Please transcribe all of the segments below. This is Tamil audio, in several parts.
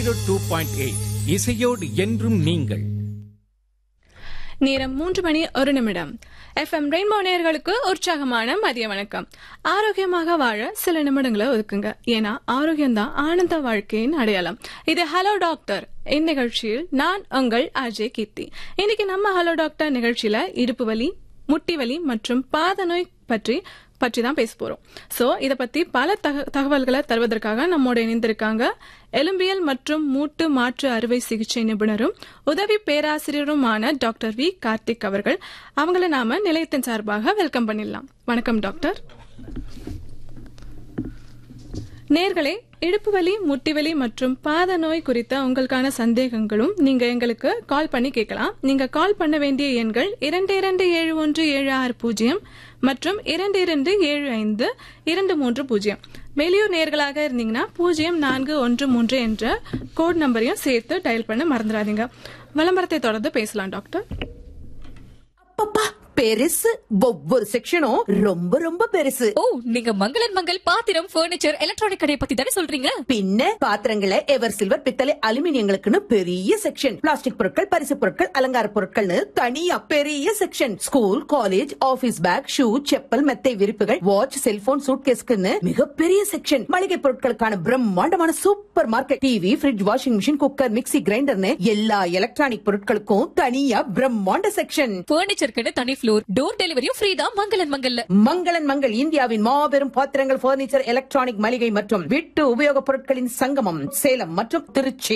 ஜீரோ டூ பாயிண்ட் எயிட் இசையோடு என்றும் நீங்கள் நேரம் மூன்று மணி ஒரு நிமிடம் எஃப்எம் ரெயின்போ நேயர்களுக்கு உற்சாகமான மதிய வணக்கம் ஆரோக்கியமாக வாழ சில நிமிடங்களை ஒதுக்குங்க ஏன்னா ஆரோக்கியம்தான் ஆனந்த வாழ்க்கையின் அடையாளம் இது ஹலோ டாக்டர் இந்நிகழ்ச்சியில் நான் உங்கள் அஜய் கீர்த்தி இன்னைக்கு நம்ம ஹலோ டாக்டர் நிகழ்ச்சியில இடுப்பு வலி முட்டி வலி மற்றும் பாத நோய் பற்றி பற்றி தான் பேச போறோம் சோ இத பத்தி பல தக- தகவல்களை தருவதற்காக நம்மோட இணைந்திருக்காங்க எலும்பியல் மற்றும் மூட்டு மாற்று அறுவை சிகிச்சை நிபுணரும் உதவி பேராசிரியருமான டாக்டர் வி கார்த்திக் அவர்கள் அவங்கள நாம நிலையத்தின் சார்பாக வெல்கம் பண்ணிடலாம் வணக்கம் டாக்டர் நேர்களே இடுப்பு வலி முட்டி வலி மற்றும் பாத நோய் குறித்த உங்களுக்கான சந்தேகங்களும் நீங்க எங்களுக்கு கால் பண்ணி கேட்கலாம் நீங்க கால் பண்ண வேண்டிய எண்கள் இரண்டு இரண்டு ஏழு ஒன்று ஏழு ஆறு பூஜ்ஜியம் மற்றும் இரண்டு இரண்டு ஏழு ஐந்து இரண்டு மூன்று பூஜ்ஜியம் வெளியூர் நேர்களாக இருந்தீங்கன்னா பூஜ்ஜியம் நான்கு ஒன்று மூன்று என்ற கோட் நம்பரையும் சேர்த்து டயல் பண்ண மறந்துடாதீங்க விளம்பரத்தை தொடர்ந்து பேசலாம் டாக்டர் அப்பப்பா பெருசு ஒவ்வொரு செக்ஷனும் ரொம்ப ரொம்ப பெருசு ஓ நீங்க மங்களன் மங்கள் பாத்திரம் பர்னிச்சர் எலக்ட்ரானிக் கடையை பத்தி தானே சொல்றீங்க பின்ன பாத்திரங்களை எவர் சில்வர் பித்தளை அலுமினியங்களுக்குன்னு பெரிய செக்ஷன் பிளாஸ்டிக் பொருட்கள் பரிசு பொருட்கள் அலங்கார பொருட்கள்னு தனியா பெரிய section school college office bag shoe chappal மெத்தை விரிப்புகள் வாட்ச் செல்போன் சூட்கேஸ்க்குன்னு மிகப்பெரிய செக்ஷன் மளிகை பொருட்களுக்கான பிரம்மாண்டமான supermarket TV fridge washing machine cooker mixie கிரைண்டர்னு எல்லா எலக்ட்ரானிக் பொருட்களுக்கும் தனியா பிரம்மாண்ட செக்ஷன் பர்னிச்சருக்குன்னு தனி ஃப்ளோர் டோர் டெலிவரியும் ஃப்ரீ தான் மங்களன் மங்கல்ல மங்களன் மங்கள் இந்தியாவின் மாபெரும் பாத்திரங்கள் பர்னிச்சர் எலக்ட்ரானிக் மளிகை மற்றும் வீட்டு உபயோகப் பொருட்களின் சங்கமம் சேலம் மற்றும் திருச்சி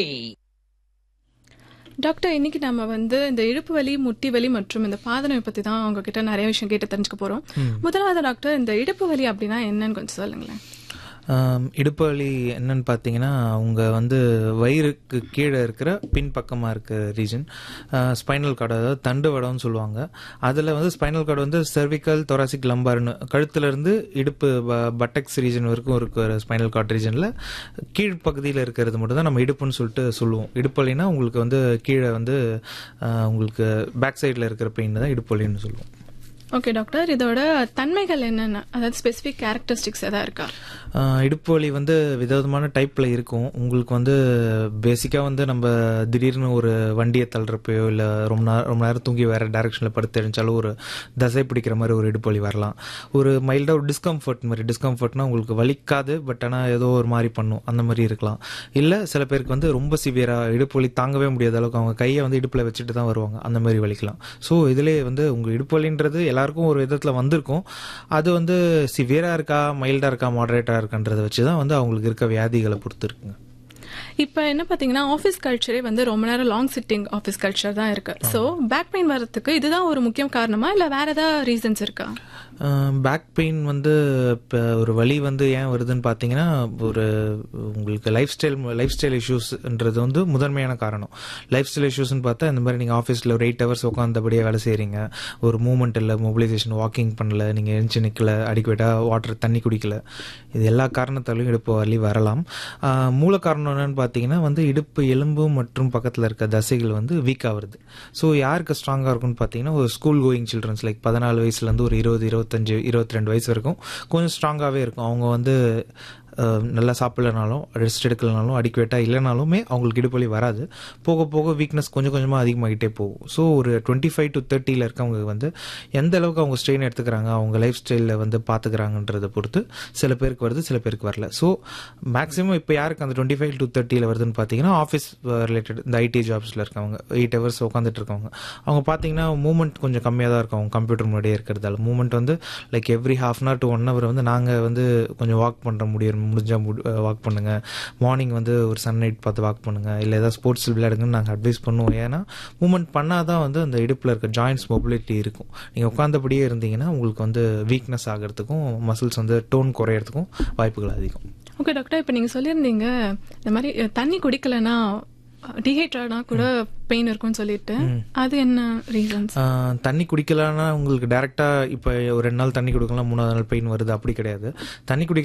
டாக்டர் இன்னைக்கு நம்ம வந்து இந்த இடுப்பு வலி முட்டி வலி மற்றும் இந்த பாத நோய் பத்தி தான் உங்ககிட்ட நிறைய விஷயம் கேட்டு தெரிஞ்சுக்க போறோம் முதலாவது டாக்டர் இந்த இடுப்பு வலி அப்படின்னா என்னன்னு கொஞ்சம் சொல்லுங்களேன் ஆம், இடுப்பு வலி என்னன்னு பார்த்தீங்கன்னா அவங்க வந்து வயிறுக்கு கீழே இருக்கிற பின்பக்கமாக இருக்க ரீஜன் ஸ்பைனல் கார்டு அதாவது தண்டுவடம்னு சொல்லுவாங்க அதில் வந்து ஸ்பைனல் கார்டு வந்து cervical thoracic லம்பார்னு கழுத்துலேருந்து இடுப்பு பட்டக்ஸ் ரீஜன் வரைக்கும் இருக்கிற ஸ்பைனல் கார்டு ரீஜனில் கீழ்ப்பகுதியில் இருக்கிறது மட்டும் தான் நம்ம இடுப்புன்னு சொல்லிட்டு சொல்லுவோம் இடுப்பு வலினா உங்களுக்கு வந்து கீழே வந்து ஆ, உங்களுக்கு பேக் சைடில் இருக்கிற பெயின் தான் இடுப்பு வலின்னு சொல்லுவோம் ஓகே டாக்டர் இதோட தன்மைகள் என்னென்ன அதாவது ஸ்பெசிபிக் கேரக்டரிஸ்டிக்ஸ் எதா இருக்கா ஆஹ் இடுப்பு வலி வந்து விதவிதமான டைப்பில் இருக்கும் உங்களுக்கு வந்து பேசிக்காக வந்து நம்ம திடீர்னு ஒரு வண்டியை தள்ளுறப்பையோ இல்லை ரொம்ப நேரம் ரொம்ப நேரம் தூங்கி வேறு டைரக்ஷனில் படுத்து எழுந்தாலும் ஒரு தசை பிடிக்கிற மாதிரி ஒரு இடுப்பு வலி வரலாம் ஒரு மைல்டாக ஒரு டிஸ்கம்ஃபர்ட் மாதிரி டிஸ்கம்ஃபர்ட்னா உங்களுக்கு வலிக்காது பட் ஆனால் ஏதோ ஒரு மாதிரி பண்ணும் அந்த மாதிரி இருக்கலாம் இல்லை சில பேருக்கு வந்து ரொம்ப சிவியராக இடுப்பு வலி தாங்கவே முடியாத அளவுக்கு அவங்க கையை வந்து இடுப்பில் வச்சுட்டு தான் வருவாங்க அந்த மாதிரி வலிக்கலாம் ஸோ இதிலே வந்து உங்கள் இடுப்பு வலின்றது எல்லாருக்கும் ஒரு விதத்தில் வந்திருக்கும் அது வந்து சிவியராக இருக்கா மைல்டாக இருக்கா மாடரேட்டாக இருக்கான்றதை வச்சு தான் வந்து அவங்களுக்கு இருக்க வியாதிகளை பொறுத்து இருக்குங்க இப்போ என்ன பாத்தீங்கன்னா ஆஃபீஸ் கல்ச்சரே வந்து ரொம்ப நேரம் லாங் சிட்டிங் ஆஃபீஸ் கல்ச்சர் தான் இருக்கு ஸோ பேக் பெயின் வர்றதுக்கு இதுதான் ஒரு முக்கிய காரணமா இல்ல வேற ஏதாவது ரீசன்ஸ் இருக்கா பேக் பெயின் வந்து இப்போ ஒரு வலி வந்து ஏன் வருதுன்னு பார்த்தீங்கன்னா ஒரு உங்களுக்கு லைஃப் ஸ்டைல் லைஃப் ஸ்டைல் இஷ்யூஸ்ன்றது வந்து முதன்மையான காரணம் லைஃப் ஸ்டைல் இஷ்யூஸ்னு பார்த்தா இந்த மாதிரி நீங்கள் ஆஃபீஸில் ஒரு எயிட் ஹவர்ஸ் உட்காந்தபடியே வேலை செய்கிறீங்க ஒரு மூவ்மெண்ட் இல்லை மொபிலைசேஷன் வாக்கிங் பண்ணல நீங்கள் எழுந்து நிற்கல அடிக்குவேட்டாக வாட்டர் தண்ணி குடிக்கல இது எல்லா காரணத்தாலையும் இடுப்பு வலி வரலாம் ஆஹ் மூல காரணம் என்னன்னு பார்த்தீங்கன்னா வந்து இடுப்பு எலும்பு மற்றும் பக்கத்தில் இருக்க தசைகள் வந்து வீக்காக வருது ஸோ யாருக்கு ஸ்ட்ராங்காக இருக்கும்னு பார்த்தீங்கன்னா ஒரு ஸ்கூல் கோயிங் சில்ட்ரன்ஸ் லைக் பதினாலு வயசுலேருந்து ஒரு இருபது இருபத்தஞ்சு இருபத்தி ரெண்டு வயசு வரைக்கும் கொஞ்சம் ஸ்ட்ராங்காகவே இருக்கும் அவங்க வந்து அஹ், நல்லா சாப்பிடலனாலும் ரெஸ்ட் எடுக்கலனாலும் அடிக்குவேட்டாக இல்லைனாலுமே அவங்களுக்கு இடுப்பு வலி வராது போக போக வீக்னஸ் கொஞ்சம் கொஞ்சமாக அதிகமாகிட்டே போகும் ஸோ ஒரு டுவெண்ட்டி ஃபைவ் டு தேர்ட்டியில் இருக்கவங்க வந்து எந்த அளவுக்கு அவங்க ஸ்ட்ரெயின் எடுத்துக்கிறாங்க அவங்க லைஃப் ஸ்டைலில் வந்து பார்த்துக்கிறாங்கன்றதை பொறுத்து சில பேருக்கு வருது சில பேருக்கு வரல ஸோ மேக்ஸிமம் இப்போ யாருக்கு அந்த டுவெண்ட்டி ஃபைவ் டு தேர்ட்டியில் வருதுன்னு பார்த்தீங்கன்னா ஆஃபீஸ் ரிலேட்டட் இந்த ஐடி ஜாப்ஸில் இருக்கவங்க எயிட் ஹவர்ஸ் உட்காந்துட்டு இருக்கவங்க அவங்க பார்த்தீங்கன்னா மூவ்மெண்ட் கொஞ்சம் கம்மியாக தான் இருக்கும் அவங்க கம்ப்யூட்டர் முன்னாடியே இருக்கிறதால மூவ்மெண்ட் வந்து like every half an hour to one hour வந்து நாங்கள் வந்து கொஞ்சம் வாக் பண்ணுற முடியும் முடிஞ்சால் வாக் பண்ணுங்க மார்னிங் வந்து ஒரு சன் லைட் பார்த்து வாக் பண்ணுங்க இல்லை ஏதாவது ஸ்போர்ட்ஸ் விளையாடுங்கன்னு நாங்கள் அட்வைஸ் பண்ணுவோம் ஏன்னா மூவ்மெண்ட் பண்ணால் தான் வந்து அந்த இடுப்பில் இருக்க ஜாயின்ஸ் மொபிலிட்டி இருக்கும் நீங்கள் உட்காந்தபடியே இருந்தீங்கன்னா உங்களுக்கு வந்து வீக்னஸ் ஆகிறதுக்கும் மசில்ஸ் வந்து டோன் குறையறதுக்கும் வாய்ப்புகள் அதிகம் ஓகே டாக்டர் இப்போ நீங்க சொல்லியிருந்தீங்க இந்த மாதிரி அஹ், தண்ணி குடிக்கலனா டிஹைட்ரேட்னா கூட பெயின் இருக்கும்னு சொல்லிட்டு அது என்ன ரீசன்ஸ் ஆஹ் தண்ணி குடிக்கலன்னா உங்களுக்கு டேரெக்டாக இப்போ ஒரு ரெண்டு நாள் தண்ணி குடிக்கலாம் மூணாவது நாள் பெயின் வருது அப்படி கிடையாது தண்ணி குடிக்க